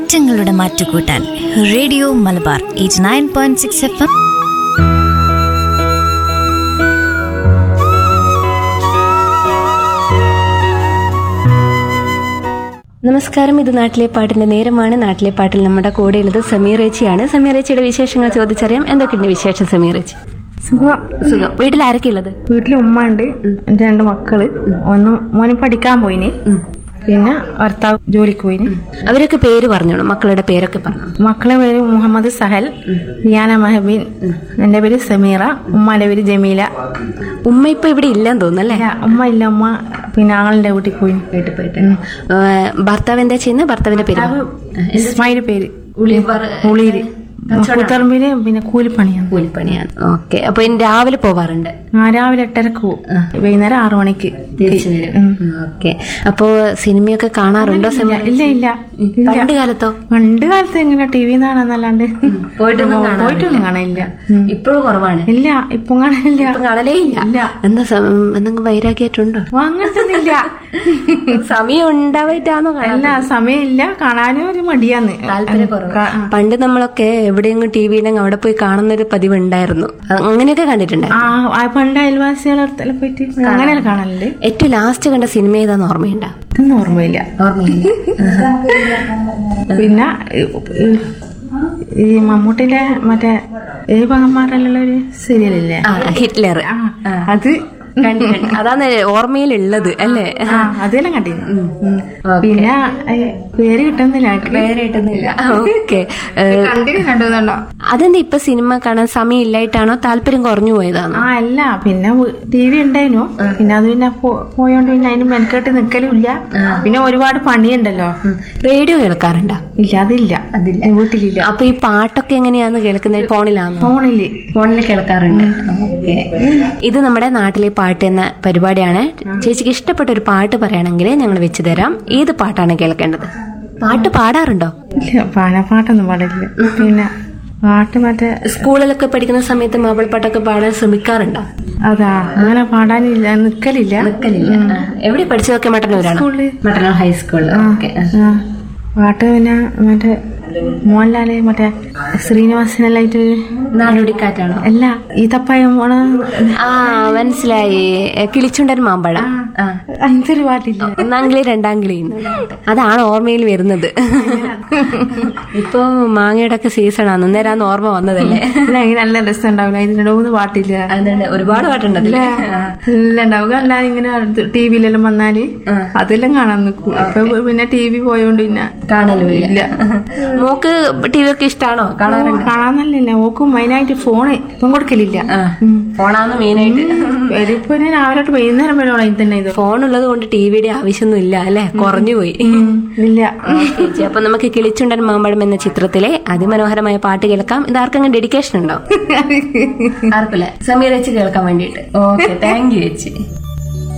മാറ്റങ്ങളുടെ മാറ്റുകൂട്ടാൻ radio Malabar eight nine point six F M നമസ്കാരം ഇത് നാട്ടിലെ പാട്ടിന്റെ നേരമാണ് നാട്ടിലെ പാട്ടിൽ നമ്മുടെ കൂടെയുള്ളത് സമീർ ചേച്ചിയാണ് സമീർ ചേച്ചിയുടെ വിശേഷങ്ങൾ ചോദിച്ചറിയാം എന്തൊക്കെയുണ്ട് വിശേഷം സമീർ ചേച്ചി സുഖം സുഖം വീട്ടിൽ ആരൊക്കെ ഉള്ളത് വീട്ടിൽ ഉമ്മ ഉണ്ട് എന്റെ രണ്ട് മക്കള് ഒന്ന് മോന് പഠിക്കാൻ പോയിന് പിന്നെ ഭർത്താവ് ജോലിക്ക് പോയിന് അവരൊക്കെ പേര് പറഞ്ഞോളൂ മക്കളുടെ പേരൊക്കെ പറഞ്ഞു മക്കളെ പേര് മുഹമ്മദ് സഹൽ റിയാന മഹബീൻ എന്റെ പേര് സമീറ ഉമ്മാന്റെ പേര് ജമീല ഉമ്മ ഇപ്പൊ ഇവിടെ ഇല്ലെന്ന് തോന്നുന്നല്ലേ ഇല്ല, ഉമ്മ ഇല്ല ഉമ്മ പിന്നെ ആങ്ങളുടെ വീട്ടിൽ പോയി വീട്ടിൽ പോയിട്ട് ഭർത്താവ് എന്താ ചെയ്യുന്നത് ഭർത്താവിന്റെ പേര് ഇസ്മായില് പേര് ഉളീര് കുത്തറമ്പില് പിന്നെ കൂലിപ്പണിയാണ് കൂലിപ്പണിയാണ് ഓക്കെ അപ്പൊ ഇനി രാവിലെ പോവാറുണ്ട് ആ രാവിലെ എട്ടരക്ക് പോകും വൈകുന്നേരം ആറു മണിക്ക് തിരിച്ചു വരും ഓക്കെ അപ്പോ സിനിമയൊക്കെ കാണാറുണ്ടോ സമീർ ഇല്ല ഇല്ല ഇല്ല പണ്ട് കാലത്തോ പണ്ട് കാലത്ത് എങ്ങനെ ടി വി കാണാന്നല്ലാണ്ട് പോയിട്ടൊന്നും പോയിട്ടൊന്നും കാണില്ല ഉം. ഇപ്പോഴും കുറവാണ് ഇല്ല ഇപ്പൊ കാണില്ല ഇപ്പൊ കാണലേ ഇല്ല എന്താ സം- എന്തെങ്കിലും വൈരാഗ്യമായിട്ടുണ്ടോ ഓ, അങ്ങനത്തൊന്നുമില്ല സമയം ഉണ്ടാവായിട്ടാണോ അല്ല സമയമില്ല കാണാനും ഒരു മടിയാന്ന് ക- ആ. പണ്ട് നമ്മളൊക്കെ എവിടെയെങ്കിലും ടി വിയിലെങ്കിൽ അവിടെ പോയി കാണുന്ന ഒരു പതിവ് ഉണ്ടായിരുന്നു അത് അങ്ങനെയൊക്കെ കണ്ടിട്ടുണ്ട് ആ ആ പണ്ട് അയൽവാസികളുടെ അടുത്തെല്ലാം പോയിട്ട് അങ്ങനെയല്ല കാണലുണ്ട് ഏറ്റവും ലാസ്റ്റ് കണ്ട സിനിമ ഏതാന്ന് ഓർമ്മയുണ്ടോ ഇതൊന്നും ഓർമ്മയില്ല ഓർമ്മയില്ല പിന്നെ ഈ- ഈ മമ്മൂട്ടിന്റെ മറ്റേ ഏ പങ്ങന്മാരെല്ലാം ഒരു സീരിയലില്ലേ ആ ഹിറ്റ്ലർ ആ അത് കണ്ടിട്ടുണ്ട് അതാണ് ഓർമ്മയിലുള്ളത് അല്ലേ ആ അതെല്ലാം കണ്ടിരുന്നു ഉം. പിന്നെ ഏ, പേര് കിട്ടുന്നില്ല എനിക്ക്. വേറെ ഇട്ടുന്നില്ല ഓക്കെ കണ്ടിന് രണ്ടുമൂന്നെണ്ണം അതെന്താ ഇപ്പൊ സിനിമ കാണാൻ സമയം ഇല്ലായിട്ടാണോ താല്പര്യം കുറഞ്ഞു പോയതാണോ ആ അല്ല പിന്നെ ടി വി ഉണ്ടായിരുന്നു പിന്നെ അത് പിന്നെ പോ- പോയോണ്ട് പിന്നെ അതിന് മെനക്കെട്ട് നിക്കലും ഇല്ല പിന്നെ ഒരുപാട് പണിയുണ്ടല്ലോ റേഡിയോ കേൾക്കാറുണ്ടോ ഇല്ല അതില്ല അതില്ല വീട്ടിലില്ല അപ്പൊ ഈ പാട്ടൊക്കെ എങ്ങനെയാന്ന് കേൾക്കുന്നത് ഫോണിലാണോ ഫോണില് ഫോണിൽ കേൾക്കാറുണ്ട് ഓക്കെ ഇത് നമ്മുടെ നാട്ടിലെ പാട്ട് എന്ന പരിപാടിയാണ് ചേച്ചിക്ക് ഇഷ്ടപ്പെട്ട ഒരു പാട്ട് പറയുകയാണെങ്കിൽ ഞങ്ങൾ വെച്ച് തരാം ഏത് പാട്ടാണ് കേൾക്കേണ്ടത് പാട്ട് പാടാറുണ്ടോ ഇല്ല പാനപ്പാട്ടൊന്നും പാടില്ല പിന്നെ പാട്ട് മറ്റേ സ്കൂളിലൊക്കെ പഠിക്കുന്ന സമയത്ത് മാപ്പിളപ്പാട്ടൊക്കെ പാടാൻ ശ്രമിക്കാറുണ്ടോ അതാ അങ്ങനെ പാടാനില്ല നിക്കലില്ല നിൽക്കലില്ല എവിടെ പഠിച്ചതൊക്കെ മട്ടന്നൂരാണ് സ്കൂളില്. മട്ടന്നൂർ ഹൈസ്കൂളിൽ ഓക്കെ ആ, പാട്ട് പിന്നെ മറ്റേ മോഹൻലാല് മറ്റേ ശ്രീനിവാസനെല്ലായിട്ട് നാടോടിക്കാറ്റാണോ അല്ല ഈ തപ്പായം പോണ ആ മനസ്സിലായി കിളിച്ചുണ്ടൻ മാമ്പഴം ആ അങ്ങനത്തെ ഒരു പാട്ടില്ല ഒന്നാം കിളി രണ്ടാം കിളി അതാണ് ഓർമ്മയിൽ വരുന്നത് ഇപ്പൊ മാങ്ങയുടെ ഒക്കെ സീസൺ ആണ് അന്നേരാന്ന് ഓർമ്മ വന്നതല്ലേ അല്ല അങ്ങനെ നല്ല രസം ഉണ്ടാവില്ല ഇതിന് മൂന്ന് പാട്ടില്ല അതുകൊണ്ട് ഒരുപാട് പാട്ടുണ്ടല്ലേ ഇല്ല ഉണ്ടാവുക അല്ലാതെ ഇങ്ങനെ ടി വിയിലെല്ലാം വന്നാല് അതെല്ലാം കാണാൻ നിൽക്കും ഇപ്പൊ പിന്നെ ടി വി പോയോണ്ട് പിന്നെ കാണലും ഇല്ല മോക്ക് ടി വി ഒക്കെ ഇഷ്ടാണോ കാണാറുണ്ട് കാണാന്നല്ല ഓക്കും മെയിനായിട്ട് ഫോണ് ഇപ്പം കൊടുക്കലില്ല ഫോണാന്ന് മെയിനായിട്ട് ഇപ്പൊ ഞാൻ രാവിലെ തൊട്ട് വൈകുന്നേരം വരെ അതിൽ തന്നെ ഇത് ഫോൺ ഉള്ളത് കൊണ്ട് ടി വിയുടെ ആവശ്യമൊന്നും ഇല്ല അല്ലെ കുറഞ്ഞു പോയി ഇല്ല ചേച്ചി അപ്പൊ നമുക്ക് കിളിച്ചുണ്ടൻ മാമ്പഴം എന്ന ചിത്രത്തിലെ അതിമനോഹരമായ പാട്ട് കേൾക്കാം ഇത് ആർക്കെങ്കിലും ഡെഡിക്കേഷൻ ഉണ്ടോ ആർക്കില്ല സമീർ ചേച്ചി കേൾക്കാൻ വേണ്ടിയിട്ട് ഓക്കെ താങ്ക് യു ചേച്ചി